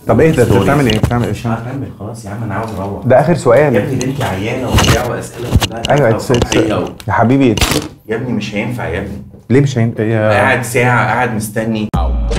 طب ايه ده انت ستوريز. بتعمل ايه بتعمل ايه مش فاهم. هكمل خلاص يا عم انا عاوز اروح ده اخر يا سؤال ابني بنتي عيانه وبتاع واسئله كلها ايوه داخلة it's- it's- وصحية و- يا حبيبي it's- يا ابني مش هينفع يا ابني ليه مش هين... يا- قاعد ساعه قاعد مستني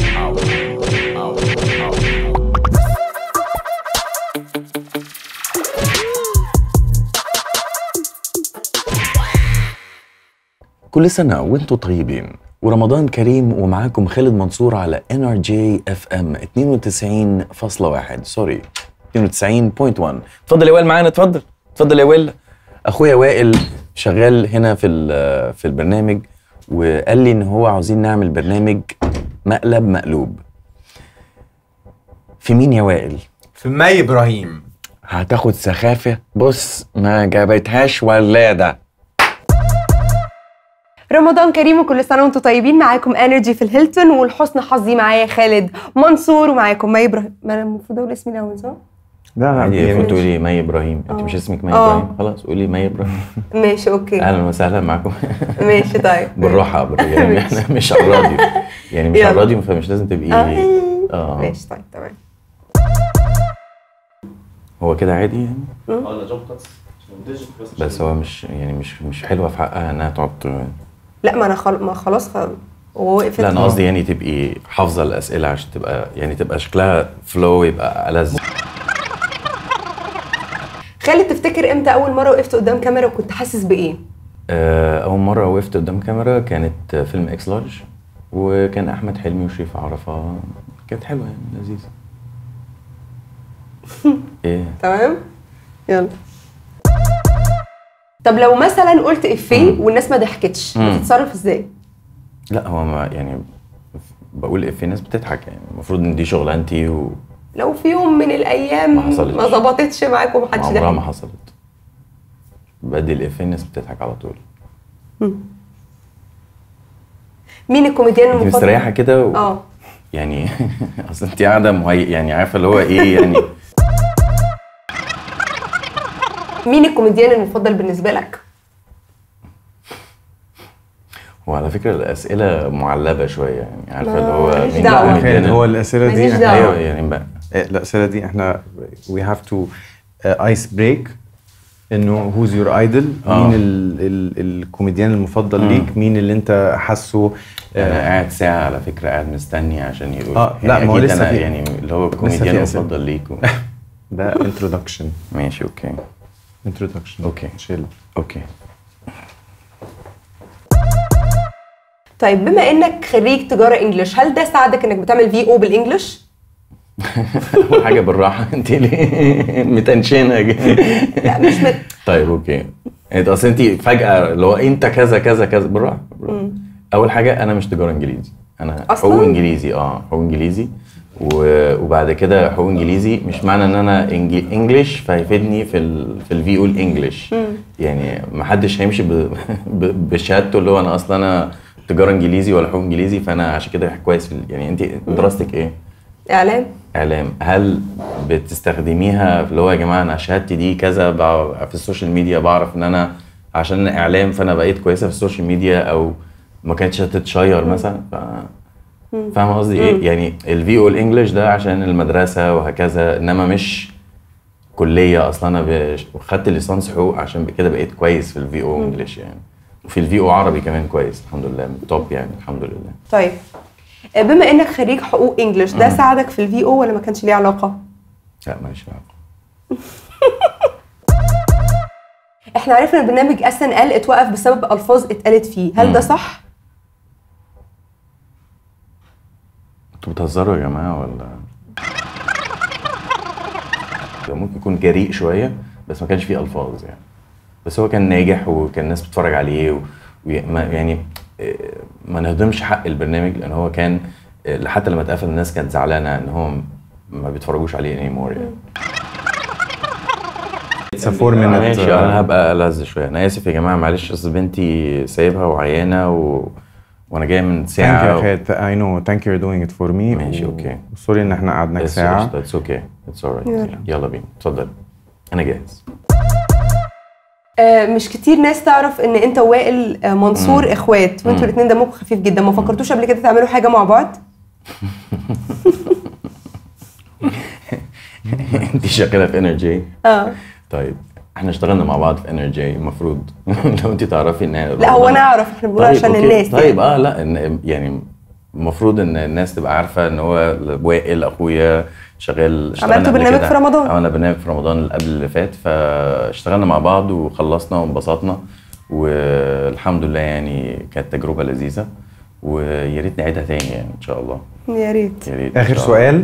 كل سنة وانتم طيبين ورمضان كريم ومعاكم خالد منصور على NRJ FM 92.1 سوري 92.1 اتفضل يا وائل معانا اتفضل اتفضل يا وائل اخويا وائل شغال هنا في ال- في البرنامج وقال لي ان هو عاوزين نعمل برنامج مقلب مقلوب في مين يا وائل في مي ابراهيم هتاخد سخافة بص ما جابتهاش ولاده رمضان كريم وكل سنه وانتم طيبين معاكم انرجي في الهيلتون ولحسن حظي معايا خالد منصور ومعاكم مي ابراهيم ما انا المفروض اقول اسمي الاول صح؟ لا لا عادي يعني كنت تقولي مي ابراهيم انت مش اسمك مي آه. ابراهيم خلاص قولي مي ابراهيم ماشي اوكي اهلا وسهلا معكم ماشي طيب بالراحه بالراحة. يعني احنا مش على الراديو يعني مش يلا. على الراديو فمش لازم تبقي آه. اه ماشي طيب تمام هو كده عادي يعني بس هو مش يعني مش مش حلوه في حقها انها تقعد ت- لا ما انا خل... ما خلاص خل... هو وقفت لا انا قصدي يعني تبقي حافظه الاسئله عشان تبقى يعني تبقى شكلها فلو يبقى ألذ خالد تفتكر امتى اول مره وقفت قدام كاميرا وكنت حاسس بايه؟ آه، اول مره وقفت قدام كاميرا كانت فيلم اكس لارج وكان احمد حلمي وشريف عرفه كانت حلوه يعني لذيذه ايه تمام؟ يلا طب لو مثلا قلت افيه والناس ما ضحكتش مم. بتتصرف ازاي؟ لا هو ما يعني بقول إيه في ناس بتضحك يعني المفروض ان دي شغلانتي و لو في يوم من الايام ما حصلتش. ما ظبطتش معاك ومحدش عمرها ما ضحك حصلت بدي الإفيه الناس بتضحك على طول مين الكوميديان انت المفضل؟ مستريحه كده و... اه يعني اصل انت قاعده مهي... يعني عارفه اللي هو ايه يعني مين الكوميديان المفضل بالنسبه لك؟ وعلى فكره الاسئله معلبه شويه يعني عارفه ما- اللي هو ماليش مين دعوة. الكوميديان خالد هو الاسئله دي ماليش إحنا- دعوة. ايوه يعني بقى إيه، الاسئله دي احنا we have to ايس بريك انه who's your idol آه. مين ال ال الكوميديان المفضل مم. ليك مين اللي انت حاسه انا آه، قاعد ساعه على فكره قاعد مستني عشان يقول آه، لا، يعني ما هو أكيد لسه أنا في- يعني اللي هو في الكوميديان أسئلة. المفضل ليك و... ده introduction ماشي اوكي introduction أوكي. شيل اوكي طيب بما انك خريج تجاره انجلش هل ده ساعدك انك بتعمل في او بالانجلش؟ اول حاجه بالراحه انت ليه متنشنه كده لا مش مت... طيب اوكي انت اصل انت فجاه اللي هو انت كذا كذا كذا بالراحه بالراحه اول حاجه انا مش تجاره انجليزي انا أصلاً؟ حقوق انجليزي اه حقوق انجليزي و- وبعد كده حقوق انجليزي مش معنى ان انا إنجي- انجليش فهيفيدني في ال في الفي او الانجليش يعني ما حدش هيمشي ب- ب- بشهادته اللي هو انا اصلا انا تجاره انجليزي ولا حقوق انجليزي فانا عشان كده كويس في ال- يعني انت دراستك ايه؟ اعلام اعلام هل بتستخدميها في اللي هو يا جماعه انا شهادتي دي كذا بع- في السوشيال ميديا بعرف ان انا عشان أنا اعلام فانا بقيت كويسه في السوشيال ميديا او ما كانتش هتتشير مثلا ف فاهم قصدي ايه يعني الفي او الانجليش ده عشان المدرسه وهكذا انما مش كليه اصلا انا بش- خدت ليسانس حقوق عشان كده بقيت كويس في الفي او انجليش يعني وفي الفي او عربي كمان كويس الحمد لله من توب يعني الحمد لله طيب آه، بما انك خريج حقوق انجلش ده ساعدك في الفي او ولا ما كانش ليه علاقه؟ لا ماليش علاقه احنا عرفنا البرنامج اس ان ال اتوقف بسبب الفاظ اتقالت فيه هل ده مم. صح؟ انتوا بتهزروا يا جماعه ولا ممكن يكون جريء شويه بس ما كانش فيه الفاظ يعني بس هو كان ناجح وكان الناس بتتفرج عليه و... وما يعني آه، ما نهضمش حق البرنامج لان هو كان آه، حتى لما اتقفل الناس كانت زعلانه ان هو ما بيتفرجوش عليه anymore يعني it's a four minute ماشي انا هبقى ألذ شويه انا اسف يا جماعه معلش اصل بنتي سايبها وعيانه و... وانا جاي من ثانك ساعه يو يا خالد I know thank you you're doing it for me ماشي، أوكي. سوري ان احنا قعدناك ساعه اتس اوكي اتس alright يلا. يلا بينا اتفضل انا جاهز آه مش كتير ناس تعرف ان انت ووائل آه منصور مم. اخوات وانتوا مم. الاثنين دمكم خفيف جدا ما فكرتوش قبل كده تعملوا حاجه مع بعض؟ انت شغاله في انرجي اه طيب احنا اشتغلنا مع بعض في انرجي المفروض لو انت تعرفي ان لا هو انا اعرف احنا بنقول عشان أوكي. الناس طيب يعني. اه لا إن يعني المفروض ان الناس تبقى عارفه ان هو وائل اخويا شغال اشتغلنا عملتوا قبل برنامج كده. في رمضان. عملنا برنامج في رمضان اللي قبل اللي فات فاشتغلنا مع بعض وخلصنا وانبسطنا والحمد لله يعني كانت تجربه لذيذه ويا ريت نعيدها تاني يعني ان شاء الله يا ريت يا ريت إن اخر شاء الله. سؤال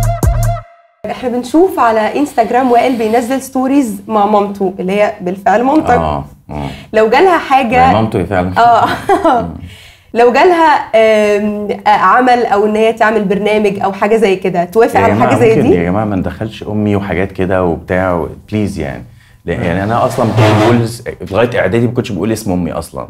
احنا بنشوف على انستجرام وائل بينزل ستوريز مع مامته اللي هي بالفعل مامتك اه اه لو جالها حاجه مامته فعلا اه لو جالها آم، آه، عمل او ان هي تعمل برنامج او حاجه زي كده توافق يا على جماعة حاجه زي ممكن دي يا جماعه ما ندخلش امي وحاجات كده وبتاع بليز يعني لا- يعني انا اصلا كنت بقول لغايه اعدادي ما كنتش بقول اسم امي اصلا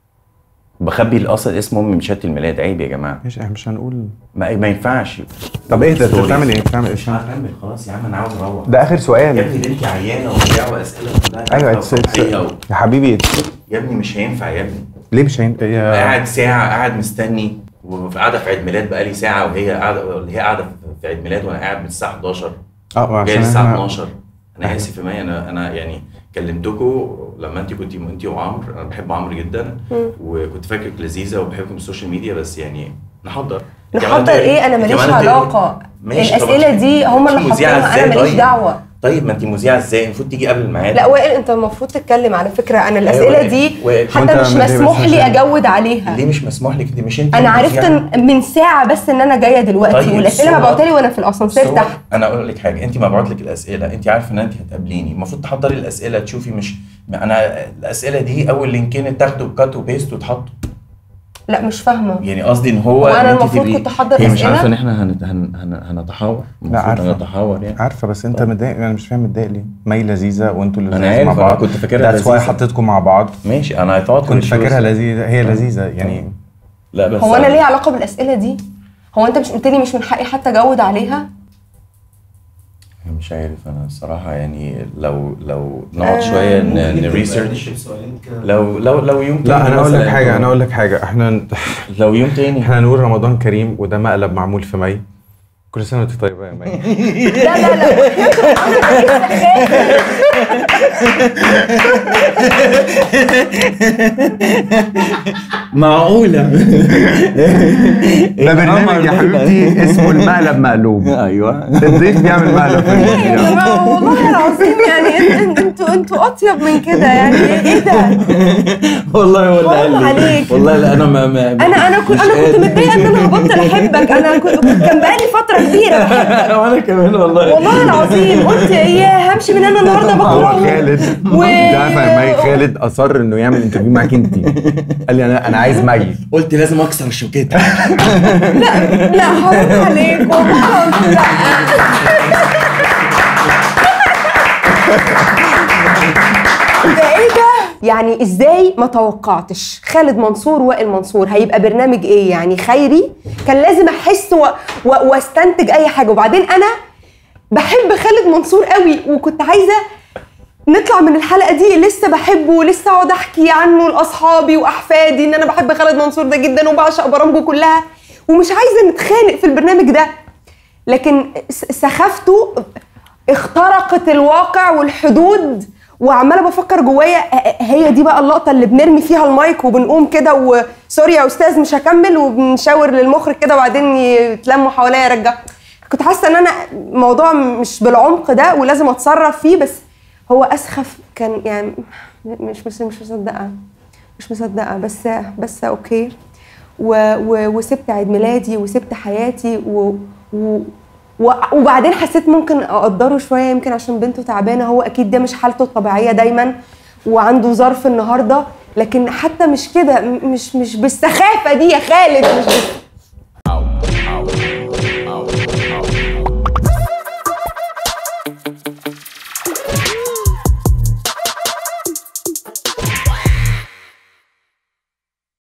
بخبي الاصل اسم امي من شهاده الميلاد عيب يا جماعه مش احنا مش هنقول ما, ما ينفعش طب ايه ده انت Stories. بتعمل ايه بتعمل مش ايه هكمل خلاص يا عم انا عاوز اروح ده اخر يا سؤال ابني بنتي عيانه وبتاع واسئله كلها ايوه كده اتس اتس وصحية و- يا حبيبي it's- يا ابني مش هينفع يا ابني ليه مش هين... يا... قاعد ساعه قاعد مستني وقاعده في عيد ميلاد بقالي ساعه وهي قاعده اللي هي قاعده في عيد ميلاد وانا قاعد من الساعه 11 اه جاي عشان الساعه احنا 12 انا اسف يا مي انا انا يعني كلمتكم لما انت كنت انت وعمرو انا بحب عمرو جدا وكنت فاكرك لذيذه وبحبكم السوشيال ميديا بس يعني نحضر نحضر كمان انت- ايه انا ماليش كمان انت- علاقه ماشي، طب الاسئله انت- دي هم اللي انت مذيعة حاطينها ازاي انا ماليش طيب؟ دعوه طيب ما انت مذيعه ازاي المفروض تيجي قبل الميعاد لا وائل انت المفروض تتكلم على فكره انا أيوة، الاسئله وائل- دي وائل. حتى وانت مش ما- مسموح بس لي عشان- اجود عليها ليه مش مسموح لك دي مش انت انا عرفت المذيعة؟ إن- من ساعه بس ان انا جايه دلوقتي طيب، والاسئله صور- مبعوته لي وانا في الاسانسير صور- تحت انا اقول لك حاجه انت مبعوت لك الاسئله انت عارفه ان انت هتقابليني المفروض تحضري الاسئله تشوفي مش انا الاسئله دي اول لينكين اتاخدوا بكات وبيست واتحطوا لا مش فاهمه يعني قصدي ان هو هو أنا إن انت المفروض تبقي- كنت أحضر هي مش أسئلة؟ عارفه ان احنا هن... هن... هن... هنتحاور المفروض عارفة. هنتحاور يعني عارفه بس انت متضايق انا مش فاهم متضايق ليه مي لذيذه وانتوا اللي أنا لذيذ عارف، مع أنا بعض كنت فاكرها ذاتس واي لذيذة. حطيتكم مع بعض ماشي انا ثوت كنت فاكرها لذيذه هي لذيذه يعني لا بس هو انا ليه علاقه بالاسئله دي هو انت مش قلت لي مش من حقي حتى اجود عليها مش عارف انا الصراحه يعني لو لو نقعد شويه نريسيرش لو لو لو يوم لا تاني انا اقول لك مثلاً حاجه انا اقول لك حاجه احنا لو يوم تاني احنا هنقول رمضان كريم وده مقلب معمول في مي كل سنه وانت طيبه يا مي لا لا لا معقوله ده برنامج يا حبيبتي اسمه المقلب مقلوب ايوه الضيف بيعمل مقلب في يا المذيع جماعه والله العظيم يعني انت- انتوا انتوا اطيب من كده يعني ايه ده والله ولا حرام قال لي. عليك. والله لا انا ما, ما انا انا كنت مش انا كنت قادر. متضايقه ان انا هبطل احبك انا كنت كان بقالي فتره كبيره بحبك وانا كمان والله والله العظيم قلت يا همشي من انا النهارده هو بكرهه خالد و- انت عارفه يا مي خالد اصر انه يعمل انترفيو معاك انت قال لي انا انا عايز مي قلت لازم اكسر الشوكيت لا حرام عليك والله العظيم لا ده ايه ده؟ يعني ازاي ما توقعتش خالد منصور وائل منصور هيبقى برنامج ايه يعني خيري كان لازم احس و... و... واستنتج اي حاجه وبعدين انا بحب خالد منصور قوي وكنت عايزه نطلع من الحلقه دي لسه بحبه ولسه اقعد احكي عنه لاصحابي واحفادي ان انا بحب خالد منصور ده جدا وبعشق برامجه كلها ومش عايزه نتخانق في البرنامج ده لكن س- سخافته اخترقت الواقع والحدود وعماله بفكر جوايا ه- هي دي بقى اللقطه اللي بنرمي فيها المايك وبنقوم كده وسوري يا استاذ مش هكمل وبنشاور للمخرج كده وبعدين يتلموا حواليا يرجع كنت حاسه ان انا موضوع مش بالعمق ده ولازم اتصرف فيه بس هو اسخف كان يعني مش مش مش مصدقه مش مصدقه بس بس اوكي و و وسبت عيد ميلادي وسبت حياتي و و و- وبعدين حسيت ممكن اقدره شويه يمكن عشان بنته تعبانه هو اكيد ده مش حالته الطبيعيه دايما وعنده ظرف النهارده لكن حتى مش كده م- مش مش بالسخافه دي يا خالد مش بالس...